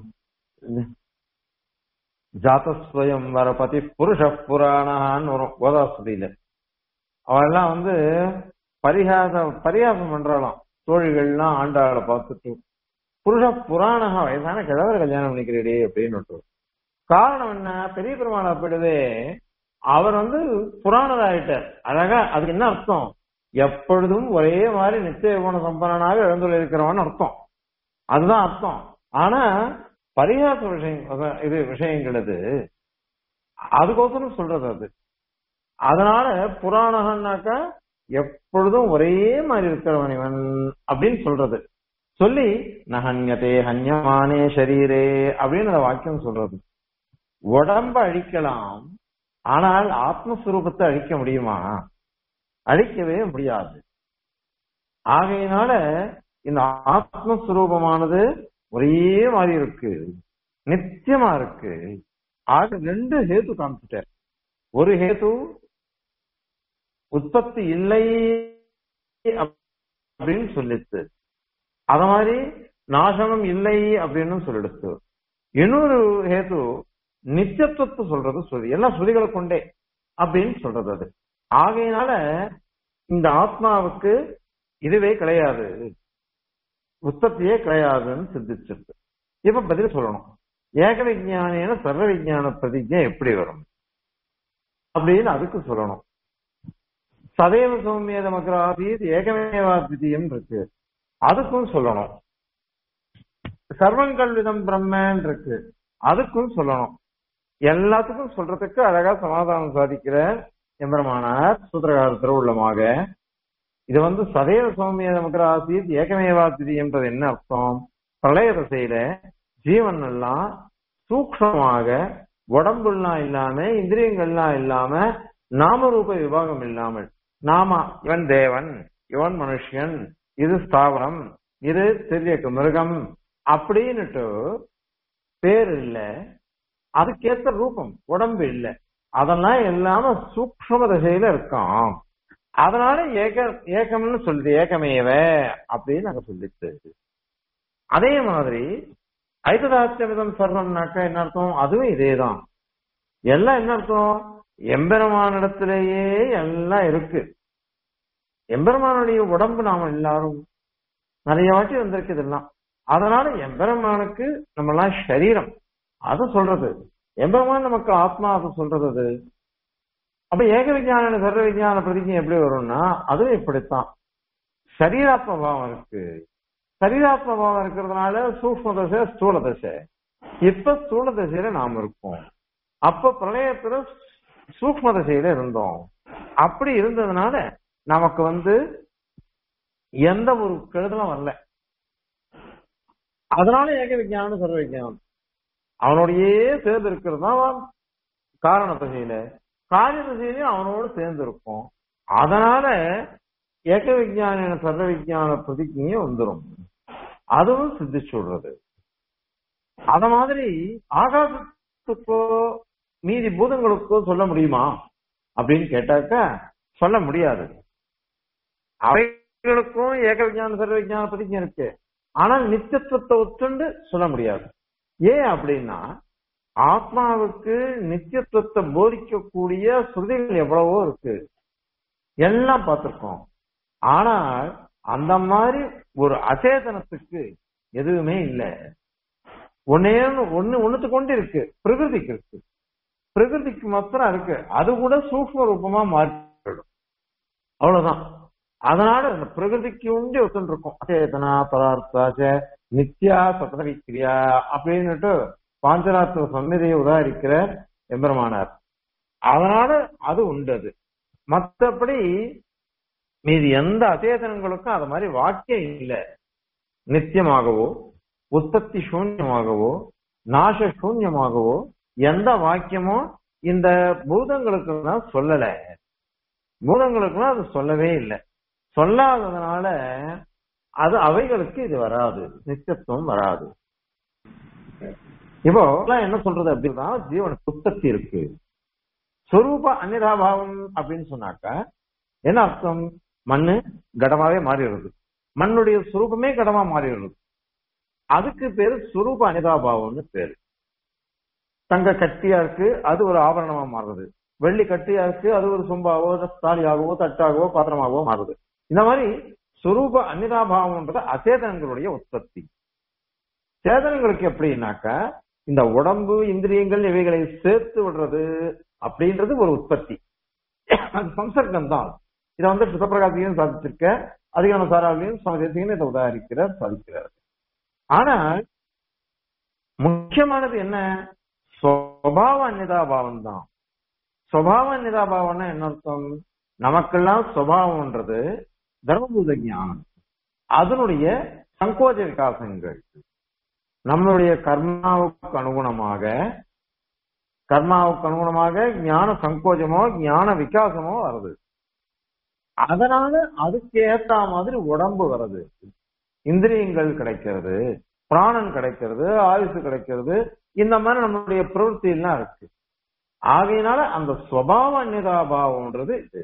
ஜாதஸ்வயம் வரபதி புருஷ புராணான்னு வரும் கோதாஸ்தியில அவெல்லாம் வந்து பரிகாச பரிகாசம் பண்றாளாம் தோழிகள்லாம் ஆண்டாளை பார்த்துட்டு புருஷ புராணக வயசான கிழவர் கல்யாணம் பண்ணிக்கிறீடே அப்படின்னு காரணம் என்ன பெரிய பெருமாள் அப்படிதே அவர் வந்து புராணர் ஆயிட்டார் அழகா அதுக்கு என்ன அர்த்தம் எப்பொழுதும் ஒரே மாதிரி நித்திய குண சம்பனனாக எழுந்துள்ள இருக்கிறவன் அர்த்தம் அதுதான் அர்த்தம் ஆனா பரிகாச விஷயம் அதான் இது விஷயங்கள் அது அதுக்கோசரம் சொல்றது அது அதனால புராணகன்னாக்கா எப்பொழுதும் ஒரே மாதிரி இருக்கிறவன் இவன் அப்படின்னு சொல்றது சொல்லி நகன்யதே ஹன்யமானே ஷரீரே அப்படின்னு அந்த வாக்கியம் சொல்றது உடம்ப அழிக்கலாம் ஆனால் ஆத்மஸ்வரூபத்தை அழிக்க முடியுமா அழிக்கவே முடியாது ஆகையினால இந்த ஆத்மஸ்வரூபமானது ஒரே மாதிரி இருக்கு நித்தியமா இருக்கு ஆக ரெண்டு ஹேத்து காமிச்சிட்டார் ஒரு ஹேத்து உற்பத்தி இல்லை அப்படின்னு சொல்லிச்சு அத மாதிரி நாசனம் இல்லை அப்படின்னு சொல்லிடுச்சு இன்னொரு ஹேத்து நித்தியத்துவத்தை சொல்றது ஸ்ருதி எல்லாம் ஸ்ருதிகளை கொண்டே அப்படின்னு சொல்றது அது ஆகையினால இந்த ஆத்மாவுக்கு இதுவே கிடையாது உற்பத்தியே கிடையாதுன்னு சிந்திச்சிருக்கு இப்ப பதில் சொல்லணும் ஏக விஜயானின சர்வ விஜயான பிரதிஜை எப்படி வரும் அப்படின்னு அதுக்கு சொல்லணும் சதைவ சௌமியத மகராபீத் ஏகமேவா திதியம் இருக்கு அதுக்கும் சொல்லணும் சர்வங்கள் விதம் பிரம்மன் இருக்கு அதுக்கும் சொல்லணும் எல்லாத்துக்கும் சொல்றதுக்கு அழகா சமாதானம் சாதிக்கிற எம்பெருமானார் சூத்திரகார திருவுள்ளமாக இது வந்து சதைவ சௌமிய நமக்கராசீத் ஏகமேவா திதி என்பது என்ன அர்த்தம் பிரளய தசையில ஜீவன் எல்லாம் சூக்ஷமாக உடம்புலாம் இல்லாம இந்திரியங்கள்லாம் இல்லாம நாமரூப விபாகம் இல்லாமல் நாம இவன் தேவன் இவன் மனுஷன் இது ஸ்தாவரம் இது தெரிய மிருகம் அப்படின்னுட்டு பேர் இல்ல அதுக்கேத்த ரூபம் உடம்பு இல்ல அதெல்லாம் இல்லாம சூக்ஷ்ம தசையில இருக்கான் அதனால ஏக ஏகம்னு சொல்லுது ஏகமேவ அப்படின்னு நாங்க சொல்லிட்டு அதே மாதிரி ஐததாச்சமிதம் சர்வம்னாக்கா என்ன அர்த்தம் அதுவும் இதேதான் எல்லாம் என்ன அர்த்தம் எம்பெருமானிடத்திலேயே எல்லாம் இருக்கு எம்பெருமானுடைய உடம்பு நாம எல்லாரும் நிறைய வாட்டி வந்திருக்கு இதெல்லாம் அதனால எம்பெருமானுக்கு நம்ம எல்லாம் சரீரம் அத சொல்றது எம்பெருமான் நமக்கு ஆத்மா அதை சொல்றது அது அப்ப ஏக விஞ்ஞான சர்வ விஞ்ஞான பிரதிஜை எப்படி வரும்னா அதுவும் இப்படித்தான் சரீராத்ம பாவம் இருக்கு சரீராத்ம பாவம் இருக்கிறதுனால சூக்ம தசை ஸ்தூல தசை இப்ப ஸ்தூல தசையில நாம் இருக்கோம் அப்ப பிரளயத்துல சூக்ம தசையில இருந்தோம் அப்படி இருந்ததுனால நமக்கு வந்து எந்த ஒரு கெடுதலும் வரல அதனால ஏக விஞ்ஞானம் சர்வ விஞ்ஞானம் அவனோடையே சேர்ந்து இருக்கிறது தான் காரண திசையில காரிய திசையிலையும் அவனோடு சேர்ந்து இருக்கும் அதனால ஏக விஞ்ஞான சர்வ விஞ்ஞான பிரதிஜையும் வந்துடும் அதுவும் சித்திச்சு விடுறது அத மாதிரி ஆகாசத்துக்கோ மீதி பூதங்களுக்கோ சொல்ல முடியுமா அப்படின்னு கேட்டாக்க சொல்ல முடியாது அவைகளுக்கும் ஏக விஞ்ஞான சர்வ விஞ்ஞான பிரதிஜை இருக்கு ஆனால் நித்தியத்துவத்தை ஒத்துண்டு சொல்ல முடியாது ஏன் அப்படின்னா ஆத்மாவுக்கு நித்தியத்துவத்தை போதிக்கக்கூடிய ஸ்ருதிகள் எவ்வளவோ இருக்கு எல்லாம் பார்த்திருக்கோம் ஆனால் அந்த மாதிரி ஒரு அச்சேதனத்துக்கு எதுவுமே இல்லை ஒன்னே ஒண்ணு ஒண்ணுத்து கொண்டு இருக்கு பிரகிருதிக்கு இருக்கு பிரகிருதிக்கு மாத்திரம் இருக்கு அது கூட சூக்ம ரூபமா மாறிடும் அவ்வளவுதான் அதனால அந்த பிரகிருதிக்கு உண்டு ஒத்துன்னு இருக்கும் அச்சேதனா பதார்த்தாச்ச நித்யா சதவிக்கிரியா அப்படின்னுட்டு பாஞ்சராத்திர சந்நிதியை உதாரிக்கிற எம்பெருமானார் அதனால அது உண்டு அது மற்றபடி மீது எந்த அச்சேதனங்களுக்கும் அது மாதிரி வாக்கியம் இல்லை நித்தியமாகவோ உற்பத்தி சூன்யமாகவோ நாச சூன்யமாகவோ எந்த வாக்கியமோ இந்த பூதங்களுக்கு தான் சொல்லல பூதங்களுக்குலாம் அது சொல்லவே இல்லை சொல்லாததுனால அது அவைகளுக்கு இது வராது நித்தியத்துவம் வராது இப்போ என்ன சொல்றது அப்படின்னா ஜீவனுக்கு உற்பத்தி இருக்கு சொரூப அந்நிதாபாவம் அப்படின்னு சொன்னாக்க என்ன அர்த்தம் மண்ணு கடமாவே மாறிடுறது மண்ணுடைய சுரூபமே கடமா மாறிடுறது அதுக்கு பேரு சுரூப அனிதாபாவம்னு பேரு தங்க கட்டியா இருக்கு அது ஒரு ஆபரணமா மாறுறது வெள்ளி கட்டியா இருக்கு அது ஒரு சொம்பாவோ தாலியாகவோ தட்டாகவோ பாத்திரமாகவோ மாறுது இந்த மாதிரி சுரூப அந்நிதாபாவம்ன்றது அச்சேதனங்களுடைய உற்பத்தி சேதனங்களுக்கு எப்படின்னாக்க இந்த உடம்பு இந்திரியங்கள் இவைகளை சேர்த்து விடுறது அப்படின்றது ஒரு உற்பத்தி அது சம்சர்க்கம் தான் இதை வந்து சிவபிரகாசியும் சாதிச்சிருக்க அதிகார சாராவிலையும் சமதேசியும் இதை உதாரிக்கிறார் சாதிக்கிறார் ஆனால் முக்கியமானது என்ன சுவாவ அந்நிதாபாவம் தான் சுவாவ அந்நிதாபாவம்னா என்ன அர்த்தம் நமக்கெல்லாம் சுவாவம்ன்றது தர்மபூத ஞானம் அதனுடைய சங்கோஜ விகாசங்கள் நம்மளுடைய கர்மாவுக்கு அனுகுணமாக கர்மாவுக்கு அனுகுணமாக ஞான சங்கோஜமோ ஞான விகாசமோ வருது அதனால அதுக்கு ஏத்த மாதிரி உடம்பு வருது இந்திரியங்கள் கிடைக்கிறது பிராணன் கிடைக்கிறது ஆயுசு கிடைக்கிறது இந்த மாதிரி நம்மளுடைய பிரவൃத்தி எல்லாம் இருக்கு ஆகையினால அந்த சுவாவ அந்நிதாபாவம்ன்றது இது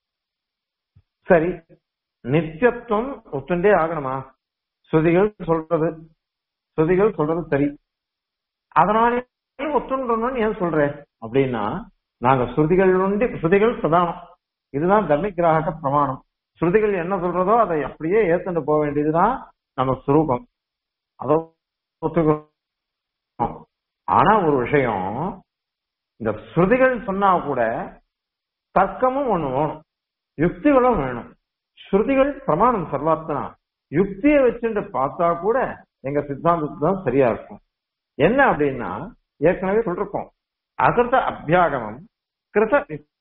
சரி நித்தியத்துவம் ஒத்துண்டே ஆகணுமா ஸ்ருதிகள் சொல்றது ஸ்ருதிகள் சொல்றது சரி அதனாலே ஒத்துன்றோம்னு ஏன் சொல்ற அப்படின்னா நாங்க ஸ்ருதிகள் உண்டு ஸ்ருதிகள் பிரதானம் இதுதான் தர்மிகிராக பிரமாணம் ஸ்ருதிகள் என்ன சொல்றதோ அதை அப்படியே ஏத்துட்டு போக வேண்டியதுதான் நம்ம சுரூபம் அதோ ஒத்துக்கிறோம் ஆனா ஒரு விஷயம் இந்த ஸ்ருதிகள் சொன்னா கூட தர்க்கமும் ஒண்ணு வேணும் யுக்திகளும் வேணும் ஸ்ருதிகள் பிரமாணம் சர்வாத்தனா யுக்தியை வச்சுட்டு பார்த்தா கூட எங்க சித்தாந்தத்து தான் சரியா இருக்கும் என்ன அப்படின்னா ஏற்கனவே சொல்லிருக்கோம் அகிருத அபியாகமம் கிருத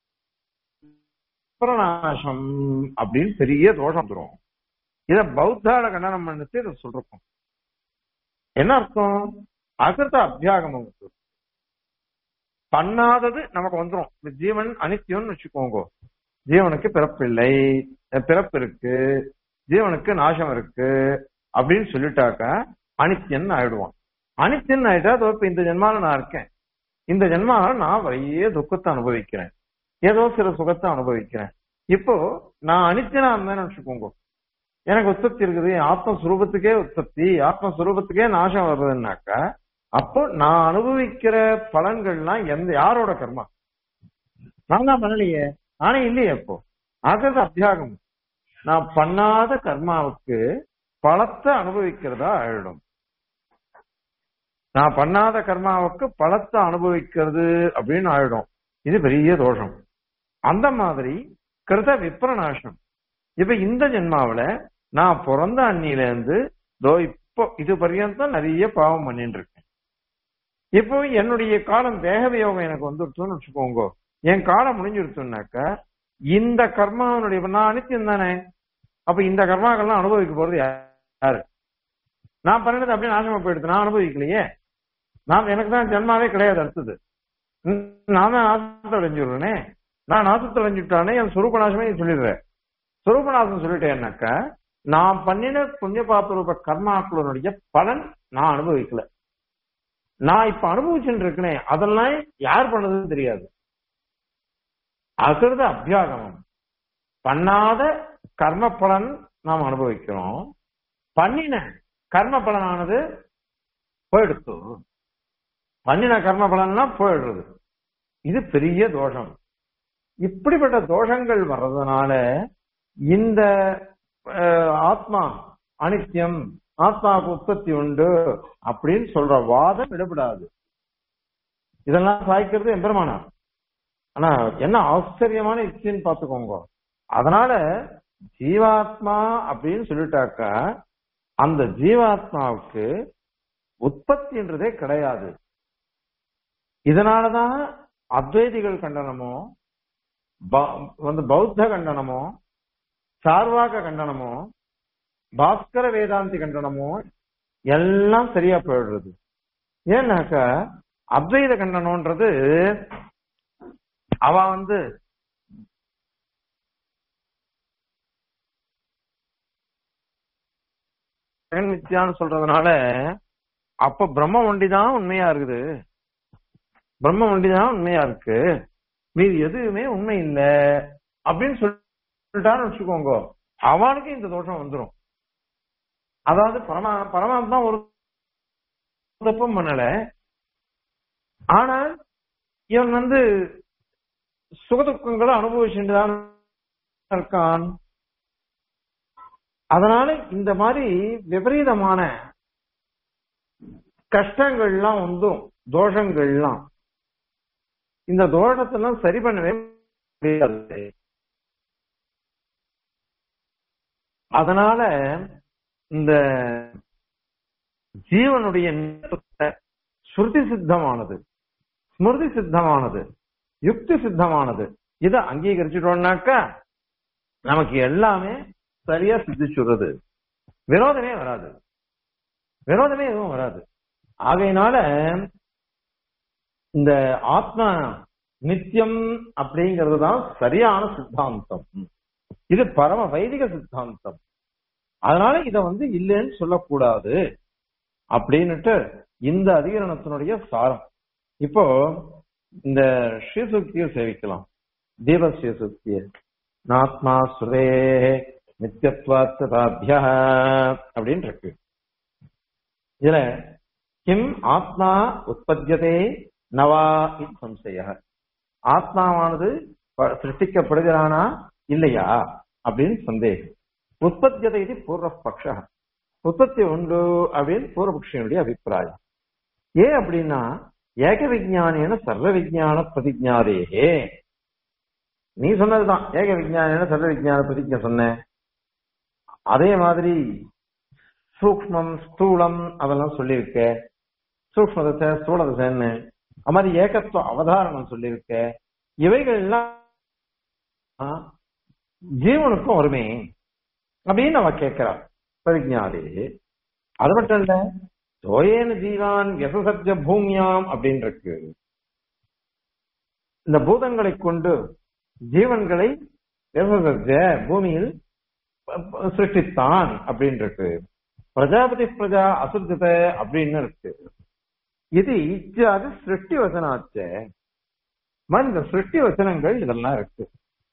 விப்ரநாசம் அப்படின்னு பெரிய தோஷம் வந்துரும் இத பௌத்தால கண்டனம் பண்ணிட்டு இதை சொல்றோம் என்ன அர்த்தம் அகிருத அபியாகமம் பண்ணாதது நமக்கு வந்துரும் ஜீவன் அனித்தியம்னு வச்சுக்கோங்க ஜீவனுக்கு பிறப்பு இல்லை பிறப்பு இருக்கு ஜீவனுக்கு நாசம் இருக்கு அப்படின்னு சொல்லிட்டாக்க அனித்தியன் ஆயிடுவான் அனித்தியன் ஆயிட்டா இப்ப இந்த ஜென்மால நான் இருக்கேன் இந்த ஜென்மால நான் நிறைய துக்கத்தை அனுபவிக்கிறேன் ஏதோ சில சுகத்தை அனுபவிக்கிறேன் இப்போ நான் அனித்தியனா இருந்தேன்னு வச்சுக்கோங்க எனக்கு உற்பத்தி இருக்குது ஆத்மஸ்வரூபத்துக்கே உற்பத்தி ஆத்மஸ்வரூபத்துக்கே நாசம் வருதுன்னாக்கா அப்போ நான் அனுபவிக்கிற பலன்கள்லாம் எந்த யாரோட கர்மா நான் தான் பண்ணலையே ஆனா இல்லையே இப்போ ஆகிறது அத்தியாகம் நான் பண்ணாத கர்மாவுக்கு பலத்தை அனுபவிக்கிறதா ஆயிடும் நான் பண்ணாத கர்மாவுக்கு பலத்தை அனுபவிக்கிறது அப்படின்னு ஆயிடும் இது பெரிய தோஷம் அந்த மாதிரி கிருத விப்ரநாசம் இப்ப இந்த ஜென்மாவில நான் பிறந்த அன்னியில இருந்து தோ இப்போ இது பர்யந்தம் நிறைய பாவம் பண்ணிட்டு இருக்கேன் இப்போ என்னுடைய காலம் தேக வியோகம் எனக்கு வந்துருச்சுன்னு வச்சுக்கோங்க என் காலம் முடிஞ்சிருச்சுனாக்க இந்த கர்மாவனுடைய நான் அனித்தியம் தானே அப்ப இந்த கர்மாக்கள்லாம் அனுபவிக்க போறது யாரு நான் பண்ணினது அப்படியே நாசமா போயிடுது நான் அனுபவிக்கலையே நான் எனக்கு தான் ஜென்மாவே கிடையாது அடுத்தது ம், நான் தான் நாசத்தை அடைஞ்சிடுறேனே நான் நாசத்தை அடைஞ்சுட்டானே என் சுரூப நாசமே நீ சொல்லிடுறேன் சுரூப நாசம் சொல்லிட்டேன்னாக்கா நான் பண்ணின புண்ணிய பாப ரூப கர்மாக்களுடைய பலன் நான் அனுபவிக்கல நான் இப்ப அனுபவிச்சுட்டு இருக்கனே அதெல்லாம் யார் பண்ணதுன்னு தெரியாது அகிருத அபியாகமம் பண்ணாத கர்ம பலன் நாம் அனுபவிக்கிறோம் பண்ணின கர்ம பலனானது போயிடுத்து பண்ணின கர்ம பலன்லாம் போயிடுறது இது பெரிய தோஷம் இப்படிப்பட்ட தோஷங்கள் வர்றதுனால இந்த அஹ், ஆத்மா அனித்தியம் ஆத்மாவுக்கு உற்பத்தி உண்டு அப்படின்னு சொல்ற வாதம் விடப்படாது இதெல்லாம் சாய்க்கிறது எம்பெருமானார் ஆனா என்ன ஆச்சரியமான யுக்தின்னு பாத்துக்கோங்க அதனால ஜீவாத்மா அப்படின்னு சொல்லிட்டாக்கா அந்த ஜீவாத்மாவுக்கு உற்பத்தின்றதே கிடையாது இதனாலதான் அத்வைதிகள் கண்டனமோ ப- வந்து பௌத்த கண்டனமோ சார்வாக கண்டனமோ பாஸ்கர வேதாந்தி கண்டனமோ எல்லாம் சரியா போயிடுறது ஏன்னாக்கா அத்வைத கண்டனம்ன்றது அவ வந்து மித்யான்னு சொல்றதுனால அப்ப பிரம்ம ஒண்டிதான் உண்மையா இருக்குது பிரம்ம ஒண்டிதான் உண்மையா இருக்கு மீது எதுவுமே உண்மை இல்ல அப்படின்னு சொல்லிட்டான்னு வச்சுக்கோங்க அவனுக்கு இந்த தோஷம் வந்துரும் அதாவது பரமா பரமாத்மா ஒரு தப்பும் பண்ணல ஆனால் இவன் வந்து சுகதுக்கங்களை அனுபவிச்சுட்டு தான் இருக்கான் அதனால இந்த மாதிரி விபரீதமான கஷ்டங்கள்லாம் வந்தும் தோஷங்கள்லாம் இந்த தோஷத்தெல்லாம் சரி பண்ணவே முடியாது அதனால இந்த ஜீவனுடைய நியமத்தை ஸ்ருதி சித்தமானது ஸ்மிருதி சித்தமானது யுக்தி சித்தமானது இதை அங்கீகரிச்சுட்டோம்னாக்கா நமக்கு எல்லாமே சரியா சித்திச்சுடுறது விரோதமே வராது விரோதமே எதுவும் வராது ஆகையினால இந்த ஆத்மா நித்தியம் அப்படிங்கிறது தான் சரியான சித்தாந்தம் இது பரம வைதிக சித்தாந்தம் அதனால இத வந்து இல்லைன்னு சொல்லக்கூடாது அப்படின்னுட்டு இந்த அதிகரணத்தினுடைய சாரம் இப்போ இந்த ஸ்ரீசுக்தியை சேவிக்கலாம் தீப ஸ்ரீசுக்திய நாத்மா சுரே நித்தியத்வாத்திய அப்படின்னு இருக்கு இதுல கிம் ஆத்மா உற்பத்தியதே நவா இது சம்சய ஆத்மாவானது ப- சிருஷ்டிக்கப்படுகிறானா இல்லையா அப்படின்னு சந்தேகம் உற்பத்தியதை இது பூர்வபக்ஷ உற்பத்தி உண்டு அப்படின்னு பூர்வபக்ஷனுடைய அபிப்பிராயம் ஏன் அப்படின்னா ஏக விஜானியன சர்வ விஜான பிரதிஜாதேகே நீ சொன்னதுதான் ஏக விஜானியன சர்வ விஜான பிரதிஜை சொன்ன அதே மாதிரி சூக்மம் ஸ்தூலம் அதெல்லாம் சொல்லியிருக்க சூக்ம தசை ஸ்தூல தசைன்னு அது மாதிரி ஏகத்துவ அவதாரணம் சொல்லியிருக்க இவைகள் எல்லாம் ஆ, ஜீவனுக்கும் வருமே அப்படின்னு அவ கேட்கிறா பிரதிஜாதே அது மட்டும் இல்ல தோயேன ஜீவான் யசசத்ய பூமியாம் அப்படின்னு இருக்கு இந்த பூதங்களை கொண்டு ஜீவன்களை யசசத்ய பூமியில் ப- ப- சிருஷ்டித்தான் அப்படின்னு இருக்கு பிரஜாபதி பிரஜா அசுர்ஜத அப்படின்னு இருக்கு இது இச்சாது சிருஷ்டி வசனாச்ச மாதிரி இந்த சிருஷ்டி வசனங்கள் இதெல்லாம் இருக்கு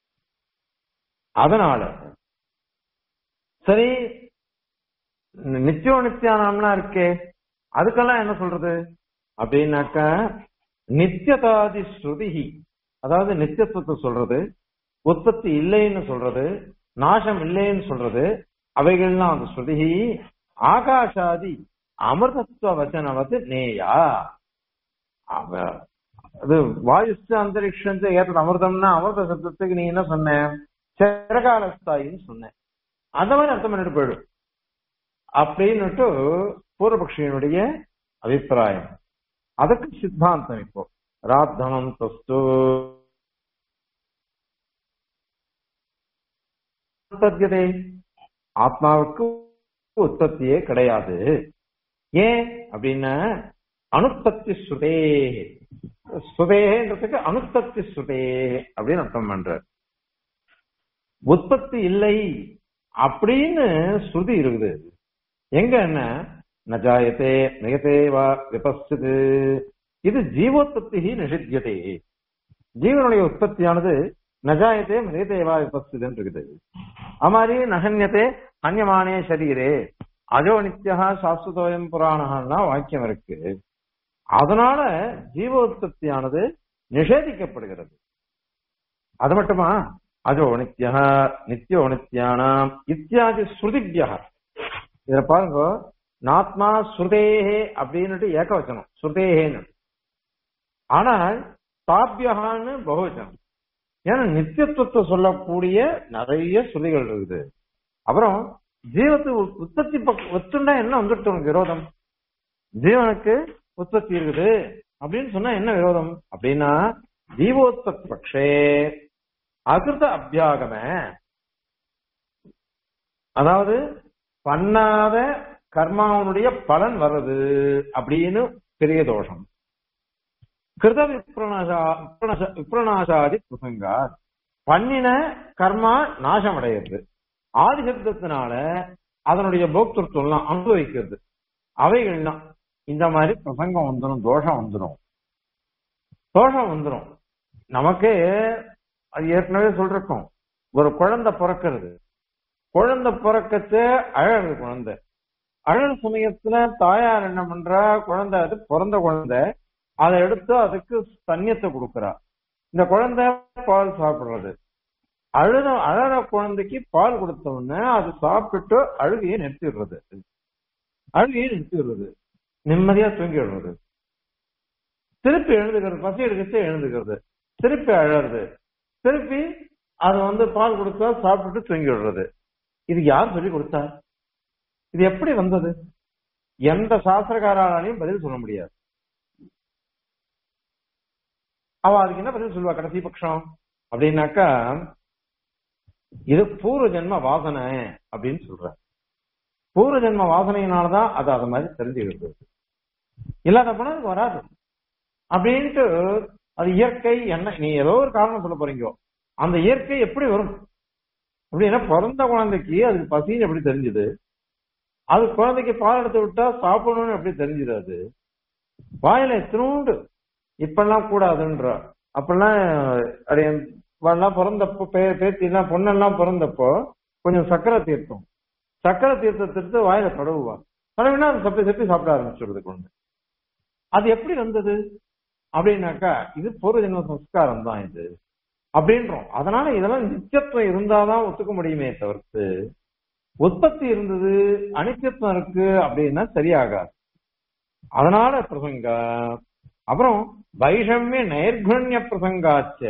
அதனால சரி நித்தியோ நித்தியானாம்லாம் இருக்கே அதுக்கெல்லாம் என்ன சொல்றது அப்படின்னாக்கா நித்தியதாதி ஸ்ருதி அதாவது நித்தியத்துவத்தை சொல்றது உற்பத்தி இல்லைன்னு சொல்றது நாசம் இல்லைன்னு சொல்றது அவைகள்லாம் அந்த ஸ்ருதி ஆகாஷாதி அமிர்தத்துவ வச்சனவது நேயா அவ- அது வாயுஸ்து அந்தரிக்ஷம் ஏற்றது அமிர்தம்னா அமிர்த சப்தத்துக்கு நீ என்ன சொன்ன சிறகாலஸ்தாயின்னு சொன்ன அந்த மாதிரி அர்த்தம் பண்ணிட்டு போயிடும் அப்படின்னுட்டு பூர்வபக்ஷியனுடைய அபிப்பிராயம் அதுக்கு சித்தாந்தம் இப்போ ராத்தனம் தஸ்து உற்பத்தியதே ஆத்மாவுக்கு உற்பத்தியே கிடையாது ஏன் அப்படின்னா அனுப்பத்தி சுதே சுதேன்றதுக்கு அனுப்பத்தி சுதே அப்படின்னு அர்த்தம் பண்ற உற்பத்தி இல்லை அப்படின்னு ஸ்ருதி இருக்குது எங்க என்ன நஜாயத்தே மிகத்தே வா விபஸ்து இது ஜீவோத்பத்தி நிஷித்தியதே ஜீவனுடைய உற்பத்தியானது நஜாயத்தே மிகத்தேவா விபஸ்துன்னு இருக்குது அது மாதிரி நகன்யத்தே அந்யமானே சரீரே அஜோ நித்யா சாஸ்வதோயம் புராணம்னா வாக்கியம் இருக்கு அதனால ஜீவோத்பத்தியானது நிஷேதிக்கப்படுகிறது அது மட்டுமா அஜோ நித்யா நித்யோ நித்யானாம் இத்தியாதி ஸ்ருதிபியா இதுல பாருங்க நாத்மா ஸ்ருதேஹே அப்படின்னுட்டு ஏகவச்சனம் ஸ்ருதேஹேன்னு ஆனால் தாபியகான்னு பகுவச்சனம் ஏன்னா நித்தியத்துவத்தை சொல்லக்கூடிய நிறைய ஸ்ருதிகள் இருக்குது அப்புறம் ஜீவத்து உ- உற்பத்தி பக்க ஒத்துண்டா என்ன வந்துட்டு உனக்கு விரோதம் ஜீவனுக்கு உற்பத்தி இருக்குது அப்படின்னு சொன்னா என்ன விரோதம் அப்படின்னா ஜீவோத்பத்தி பக்ஷே அகிருத அபியாகம அதாவது பண்ணாத கர்மாவனுடைய பலன் வர்றது அப்படின்னு பெரிய தோஷம் கிருத விப்ரணாசா விப்ரணாச- விப்ரணாசாதி பிரசங்கா பண்ணின கர்மா நாசம் அடையிறது ஆதிசப்தத்தினால அதனுடைய போக்திருத்தம்லாம் அனுபவிக்கிறது அவைகள்லாம் இந்த மாதிரி பிரசங்கம் வந்துடும் தோஷம் வந்துடும் தோஷம் வந்துடும் நமக்கு அது ஏற்கனவே சொல்றோம் ஒரு குழந்தை பிறக்கிறது குழந்தை பிறக்கச்சு அழகு குழந்தை அழகு சமயத்துல தாயார் என்ன பண்றா குழந்தை அது பிறந்த குழந்தை அதை எடுத்து அதுக்கு தண்ணியத்தை கொடுக்கறா இந்த குழந்தை பால் சாப்பிடுறது அழுத அழற குழந்தைக்கு பால் கொடுத்த உடனே அது சாப்பிட்டு அழுகையை நிறுத்திடுறது அழுகையை நிறுத்திடுறது நிம்மதியா தூங்கி விடுறது திருப்பி எழுந்துக்கிறது பசி எடுக்கச்சு எழுந்துக்கிறது திருப்பி அழறது திருப்பி அது வந்து பால் கொடுத்தா சாப்பிட்டுட்டு தூங்கி விடுறது இது யார் சொல்லி கொடுத்தா இது எப்படி வந்தது எந்த சாஸ்திரக்காராலையும் பதில் சொல்ல முடியாது அவ அதுக்கு என்ன பதில் சொல்லுவா கடைசி பட்சம் அப்படின்னாக்கா இது பூர்வ ஜென்ம வாசனை அப்படின்னு சொல்ற பூர்வ ஜென்ம வாசனையினாலதான் அது அது மாதிரி தெரிஞ்சுக்கிறது இல்லாத போனா அது வராது அப்படின்ட்டு அது இயற்கை என்ன நீ ஏதோ ஒரு காரணம் சொல்ல போறீங்க அந்த இயற்கை எப்படி வரும் அப்படின்னா பிறந்த குழந்தைக்கு அதுக்கு பசின்னு எப்படி தெரிஞ்சுது அது குழந்தைக்கு பால் எடுத்து விட்டா சாப்பிடணும்னு எப்படி தெரிஞ்சுது அது வாயில எத்தனோண்டு இப்பெல்லாம் கூடாதுன்ற அப்பெல்லாம் அது என் இவெல்லாம் பிறந்தப்போ பே பேத்திலாம் பொண்ணெல்லாம் பிறந்தப்போ கொஞ்சம் சக்கரை தீர்த்தம் சக்கரை தீர்த்தத்தை எடுத்து வாயில தடவுவா தடவினா அது சப்பி சப்பி சாப்பிட ஆரம்பிச்சிடுது குழந்தை அது எப்படி வந்தது அப்படின்னாக்கா இது பூர்வ ஜென்ம சம்ஸ்காரம் தான் இது அப்படின்றோம் அதனால இதெல்லாம் நித்தியத்துவம் இருந்தாதான் ஒத்துக்க முடியுமே தவிர்த்து உற்பத்தி இருந்தது அனித்தியத்துவம் இருக்கு அப்படின்னா சரியாகாது அதனால பிரசங்க அப்புறம் வைஷமிய நைர்குண்ய பிரசங்காச்ச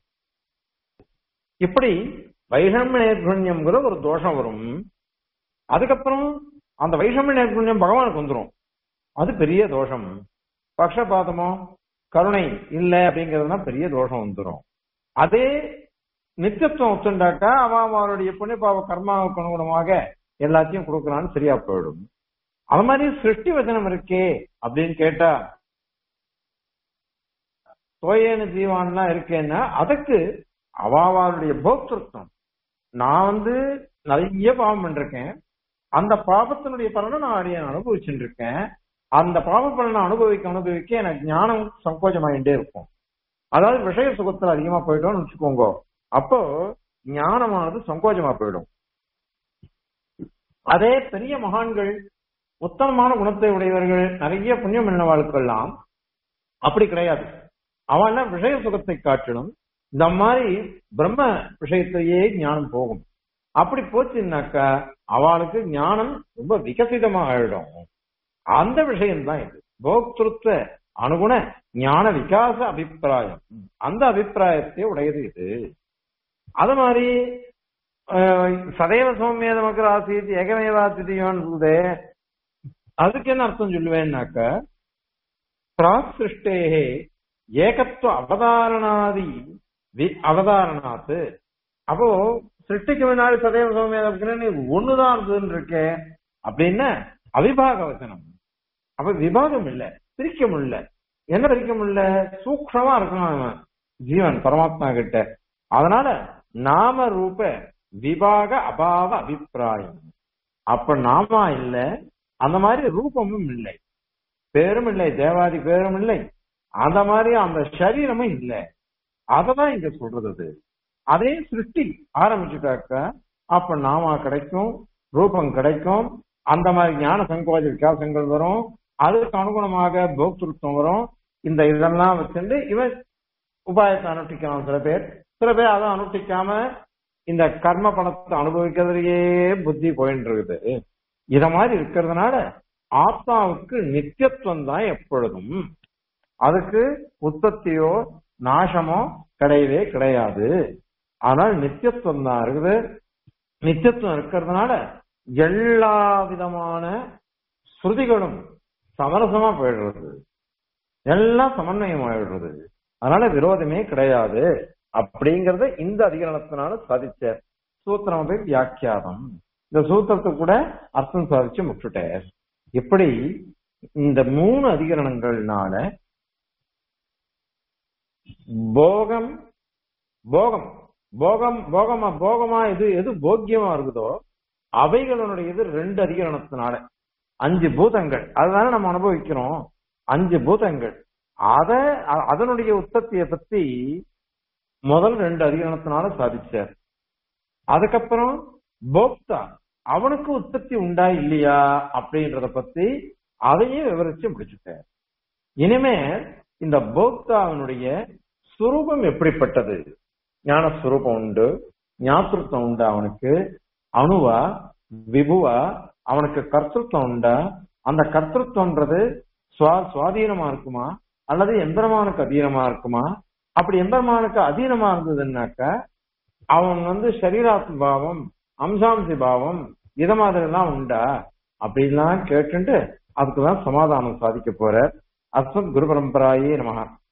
இப்படி வைஷமிய நைர்குண்யம்ங்கிற ஒரு தோஷம் வரும் அதுக்கப்புறம் அந்த வைஷமிய நைர்குண்யம் பகவானுக்கு வந்துரும் அது பெரிய தோஷம் பக்ஷபாதமோ கருணை இல்லை அப்படிங்கிறதுனா பெரிய தோஷம் வந்துடும் அதே நித்தியத்துவம் ஒத்துண்டாக்கா அவன் அவருடைய புண்ணியபாவ கர்மாவுக்கு அனுகுணமாக எல்லாத்தையும் கொடுக்கறான்னு சரியா போயிடும் அது மாதிரி சிருஷ்டி வச்சனம் இருக்கே அப்படின்னு கேட்டா தோயேன ஜீவான்லாம் இருக்கேன்னா அதுக்கு அவாவாளுடைய போக்திருத்தம் நான் வந்து நிறைய பாவம் பண்ணிருக்கேன் அந்த பாவத்தினுடைய பலனை நான் அடைய அனுபவிச்சுட்டு இருக்கேன் அந்த பாவ பலனை அனுபவிக்க அனுபவிக்க எனக்கு ஞானம் சங்கோஜமாயிட்டே இருக்கும் அதாவது விஷய சுகத்துல அதிகமா போயிட்டோம்னு வச்சுக்கோங்க அப்போ ஞானமானது சங்கோஜமா போயிடும் அதே பெரிய மகான்கள் உத்தமமான குணத்தை உடையவர்கள் நிறைய புண்ணியம் பண்ணவாளுக்கெல்லாம் அப்படி கிடையாது அவன் விஷய சுகத்தை காட்டிலும் இந்த மாதிரி பிரம்ம விஷயத்திலேயே ஞானம் போகும் அப்படி போச்சுன்னாக்கா அவளுக்கு ஞானம் ரொம்ப விகசிதமா ஆயிடும் அந்த விஷயம்தான் இது போக்திருத்த அனுகுண ஞான விகாச அபிப்பிராயம் அந்த அபிப்பிராயத்தை உடையது இது அது மாதிரி அஹ், சதைவ சௌமிய நமக்கு ஆசித் ஏகமேவா திதியோன்னு இருக்குதே அதுக்கு என்ன அர்த்தம் சொல்லுவேன்னாக்க பிராக் சிருஷ்டேகே ஏகத்துவ அவதாரணாதி வி- அவதாரணாத்து அப்போ சிருஷ்டிக்கு முன்னாடி சதைவ சௌமிய ஒண்ணுதான் இருந்ததுன்னு இருக்கே அப்படின்னு அவிபாக வச்சனம் அப்ப விபாகம் இல்ல பிரிக்க முடியல என்ன பிரிக்க முடியல சூக்ஷமா இருக்கணும் அவன் ஜீவன் பரமாத்மா கிட்ட அதனால நாம ரூப விபாக அபாவ அபிப்பிராயம் அப்ப நாமா இல்ல அந்த மாதிரி ரூபமும் இல்லை பேரும் இல்லை தேவாதி பேரும் இல்லை அந்த மாதிரி அந்த சரீரமும் இல்ல அததான் இங்க சொல்றது அது. அதே சிருஷ்டி ஆரம்பிச்சுட்டாக்கா அப்ப நாமா கிடைக்கும் ரூபம் கிடைக்கும் அந்த மாதிரி ஞான சங்கோஜ விகாசங்கள் வரும் அதுக்கு அனுகுணமாக போக்திருத்தம் வரும் இந்த இதெல்லாம் வச்சுட்டு இவன் உபாயத்தை அனுஷ்டிக்கலாம் சில பேர் சில பேர் அதை அனுஷ்டிக்காம இந்த கர்ம பணத்தை அனுபவிக்கிறதுலயே புத்தி போயிட்டு இருக்குது இத மாதிரி இருக்கிறதுனால ஆத்மாவுக்கு நித்தியத்துவம் தான் எப்பொழுதும் அதுக்கு உற்பத்தியோ நாசமோ கிடையவே கிடையாது ஆனால் நித்தியத்துவம் தான் இருக்குது நித்தியத்துவம் இருக்கிறதுனால எல்லா விதமான ஸ்ருதிகளும் சமரசமா போயிடுறது எல்லாம் சமன்வயம் ஆயிடுறது அதனால விரோதமே கிடையாது அப்படிங்கறத இந்த அதிகரணத்தினால சாதிச்ச சூத்திரம் போய் வியாக்கியானம் இந்த சூத்திரத்துக்கு கூட அர்த்தம் சாதிச்சு முட்டுட்டார் இப்படி இந்த மூணு அதிகரணங்கள்னால போகம் போகம் போகம் போகமா போகமா எது எது போக்கியமா இருக்குதோ அவைகளுடையது ரெண்டு அதிகரணத்தினால அஞ்சு பூதங்கள் அதுதானே நம்ம அனுபவிக்கிறோம் அஞ்சு பூதங்கள் அத அ- அதனுடைய உற்பத்தியை பத்தி முதல் ரெண்டு அதிகரணத்தினால சாதிச்சார் அதுக்கப்புறம் போக்தா அவனுக்கு உற்பத்தி உண்டா இல்லையா அப்படின்றத பத்தி அதையும் விவரிச்சு முடிச்சுட்டார் இனிமே இந்த போக்தாவினுடைய சுரூபம் எப்படிப்பட்டது ஞான சுரூபம் உண்டு ஞாபகத்துவம் உண்டு அவனுக்கு அணுவா விபுவா அவனுக்கு கர்த்தத்துவம் உண்டா அந்த கர்த்தத்துவன்றது சுவா சுவாதீனமா இருக்குமா அல்லது எந்திரமானுக்கு அதீனமா இருக்குமா அப்படி எந்திரமானுக்கு அதீனமா இருந்ததுன்னாக்கா அவன் வந்து சரீராத்ம பாவம் அம்சாம்சி பாவம் இத மாதிரி எல்லாம் உண்டா அப்படின்லாம் கேட்டுட்டு அதுக்குதான் சமாதானம் சாதிக்க போற அஸ்மத் குரு பரம்பராயே நமகா